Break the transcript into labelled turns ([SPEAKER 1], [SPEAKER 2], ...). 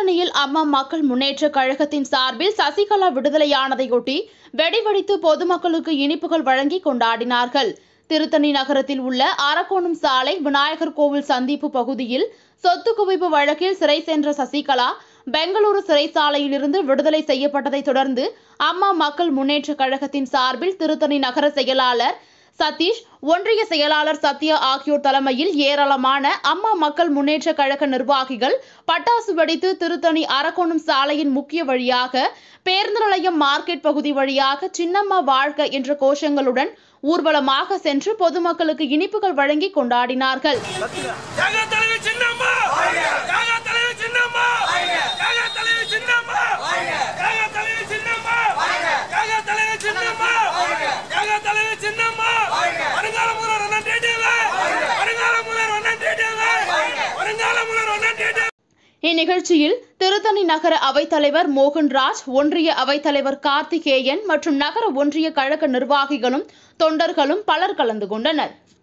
[SPEAKER 1] திருத்தணியில் அம்மா மக்கள் முன்னேற்ற கழகத்தின் சார்பில் சசிகலா விடுதலையானதையொட்டி வெடிவெடித்து பொதுமக்களுக்கு இனிப்புகள் வழங்கி கொண்டாடினார்கள் திருத்தணி நகரத்தில் உள்ள அரக்கோணம் சாலை விநாயகர் கோவில் சந்திப்பு பகுதியில் சொத்து குவிப்பு வழக்கில் சிறை சென்ற சசிகலா பெங்களூரு சிறைச்சாலையிலிருந்து விடுதலை செய்யப்பட்டதைத் தொடர்ந்து அம்மா மக்கள் முன்னேற்ற கழகத்தின் சார்பில் திருத்தணி நகர செயலாளர் சதீஷ் ஒன்றிய செயலாளர் சத்யா ஆகியோர் தலைமையில் ஏராளமான அம்மா மக்கள் முன்னேற்ற கழக நிர்வாகிகள் பட்டாசு வெடித்து திருத்தணி அரக்கோணம் சாலையின் முக்கிய வழியாக பேருந்து நிலையம் மார்க்கெட் பகுதி வழியாக சின்னம்மா வாழ்க என்ற கோஷங்களுடன் ஊர்வலமாக சென்று பொதுமக்களுக்கு இனிப்புகள் வழங்கி கொண்டாடினார்கள்
[SPEAKER 2] ஜெக தலைவி சின்னம்மா ஜெக தலைவி சின்னம்மா ஜெக தலைவி சின்னம்மா ஜெக தலைவி சின்னம்மா ஜெக தலைவி சின்னம்மா ஜெக தலைவி சின்னம்மா வருங்கால முதல்வர் ஒன்னன் டேடியவே வருங்கால முதல்வர் ஒன்னன் டேடியவே வருங்கால முதல்வர் ஒன்னன் டேடியவே
[SPEAKER 1] இந்நிகழ்ச்சியில் திருத்தணி நகர அவைத்தலைவர் மோகன்ராஜ் ஒன்றிய அவைத்தலைவர் கார்த்திகேயன் மற்றும் நகர ஒன்றிய கழக நிர்வாகிகளும் தொண்டர்களும் பலர் கலந்து கொண்டனர்